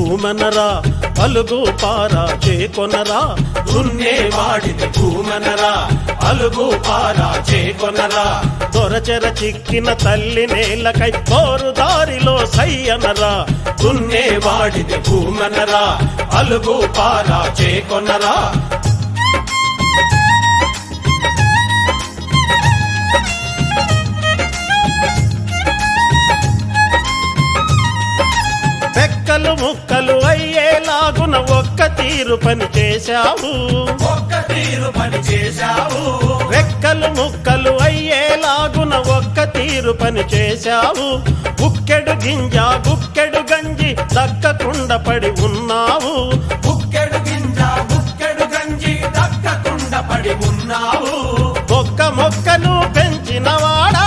భూమనరా అలుగు పారా చేకొనరా దున్నేవాడిది భూమనరా అలుగు పారా చేకొనరా దొరచెర చిక్కిన తల్లి నేలకై కోరు దారిలో సయ్యనరా దున్నేవాడిది భూమనరా అలుగు పారా చేకొనరా రెక్కలు ముక్కలు అయ్యేలాగున ఒక్క తీరు పని చేశావు ఒక్క తీరు పని చేశావు రెక్కలు ముక్కలు అయ్యేలాగున ఒక్క తీరు పని చేశావు గుక్కెడు గింజ గుక్కెడు గంజి దక్కకుండా పడి ఉన్నావు బుక్కెడు గింజ బుక్కెడు గంజి దక్కకుండా పడి ఉన్నావు మొక్క మొక్కను పెంచినవాడా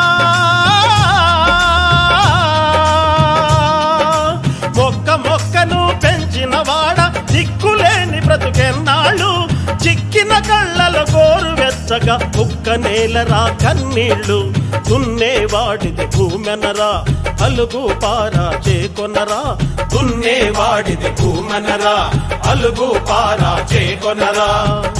మొక్క మొక్కను పెంచినవాడా దిక్కులేని బ్రతుకెన్నాళ్ళు చిక్కిన కళ్ళలో గోరు వెచ్చగా కుక్క నేలరా కన్నీళ్ళు దున్నేవాడిది భూమెనరా అలుగు పారా చేకొనరా దున్నేవాడిది భూమనరా అలుగు పారా చేకొనరా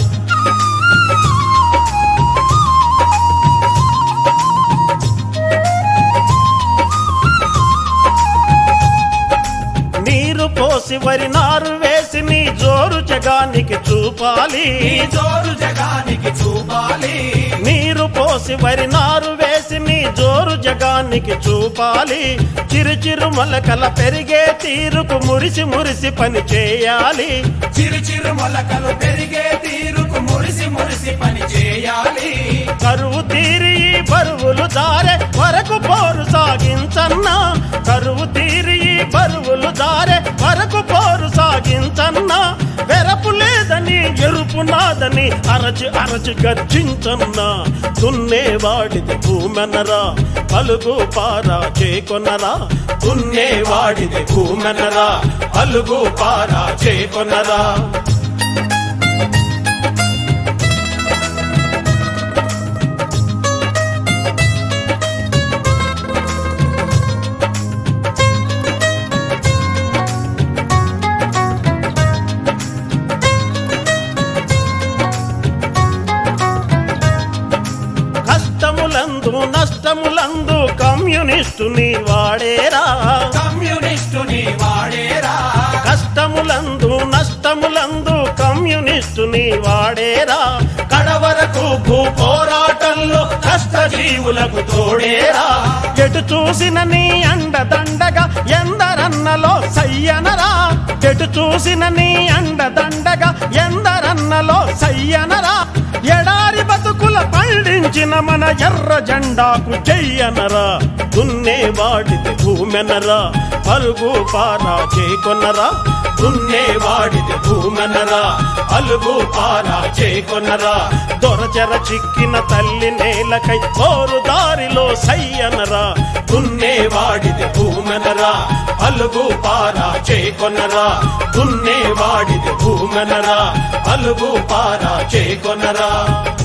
నీరు పోసి వరి నారు వేసి నీ జోరు జగానికి చూపాలి ఈ జోరు జగానికి చూపాలి నీరు పోసి వరి నారు వేసి నీ జోరు జగానికి చూపాలి చిరు చిరు మొలకల పెరిగే తీరుకు మురిసి మురిసి పని చేయాలి చిరు చిరు మొలకలు పెరిగే తీరుకు మురిసి మురిసి పని చేయాలి కరువు తీరి ఈ బరువులు దారే వరకు పోరు సాగించన్నా కరువు తీరి ఈ బరువులు దారే వరకు పోరు సాగించన్నా వెరపు లేదని ఎరుపు నాదని అరచి అరచి గర్జించన్నా దున్నేవాడిది భూమెనరా పలుగు పారా చేకొనరా దున్నేవాడిది భూమనరా అలుగు పారా చేకొనరా కష్టములందు నష్టములందు కమ్యూనిస్టు నీ వాడేరా కమ్యూనిస్టు నీ వాడేరా కష్టములందు నష్టములందు కమ్యూనిస్టు నీ వాడేరా కడవరకు భూ పోరాటంలో కష్టజీవులకు తోడేరా ఎటు చూసిన నీ అండదండగా ఎందరన్నలో సయ్యనరా ఎటు చూసిన నీ అండదండగా ఎందరన్నలో సయ్యనరా ఎడారి బతుకుల పండించిన మన ఎర్ర జెండాకు చెయ్యనరా దున్నేవాడిది భూమెనరా పరుగు పారా చేకొనరా దున్నేవాడిది భూమనరా అలుగు పారా చేకొనరా దొరచెర చిక్కిన తల్లి నేలకై కోరు దారిలో సయ్యనరా దున్నేవాడిది భూమనరా అలుగు పారా చేకొనరా దున్నేవాడిది భూమనరా అలుగు పారా చేకొనరా